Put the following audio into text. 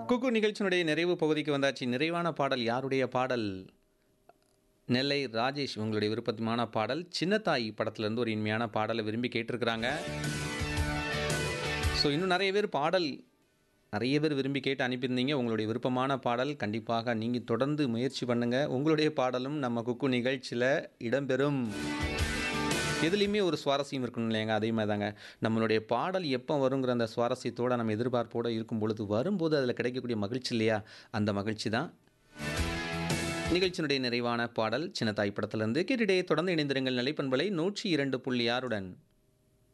குக்கு நிகழ்ச்சியினுடைய நிறைவு பகுதிக்கு வந்தாச்சு நிறைவான பாடல் யாருடைய பாடல் நெல்லை ராஜேஷ் உங்களுடைய விருப்பமான பாடல் சின்னத்தாய் படத்துலேருந்து ஒரு இனிமையான பாடலை விரும்பி கேட்டிருக்கிறாங்க ஸோ இன்னும் நிறைய பேர் பாடல் நிறைய பேர் விரும்பி கேட்டு அனுப்பியிருந்தீங்க உங்களுடைய விருப்பமான பாடல் கண்டிப்பாக நீங்கள் தொடர்ந்து முயற்சி பண்ணுங்கள் உங்களுடைய பாடலும் நம்ம குக்கு நிகழ்ச்சியில் இடம்பெறும் எதுலேயுமே ஒரு சுவாரஸ்யம் இருக்கணும் இல்லையாங்க அதே மாதிரி தாங்க நம்மளுடைய பாடல் எப்போ வருங்கிற அந்த சுவாரஸ்யத்தோடு நம்ம எதிர்பார்ப்போடு இருக்கும் பொழுது வரும்போது அதில் கிடைக்கக்கூடிய மகிழ்ச்சி இல்லையா அந்த மகிழ்ச்சி தான் நிகழ்ச்சியினுடைய நிறைவான பாடல் சின்ன தாய் படத்திலிருந்து கேட்டிடையே தொடர்ந்து இணைந்திருங்கள் நிலைப்பண்பலை நூற்றி இரண்டு புள்ளி ஆறுடன்